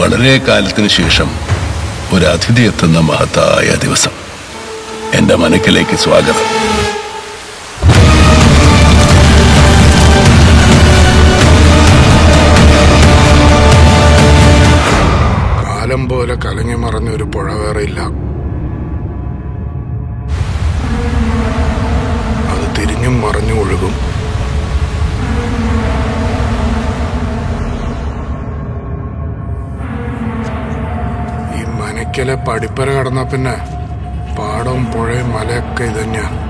വളരെ കാലത്തിന് ശേഷം ഒരു അതിഥി എത്തുന്ന മഹത്തായ ദിവസം എന്റെ മനക്കിലേക്ക് സ്വാഗതം കാലം പോലെ കലങ്ങി മറഞ്ഞ ഒരു പുഴ വേറെ ഇല്ല അത് തിരിഞ്ഞും മറിഞ്ഞും ഒഴുകും ഈ മനക്കലെ പടിപ്പര കടന്ന പിന്നെ പാടവും പുഴയും മലയൊക്കെ ഇതന്നെയാ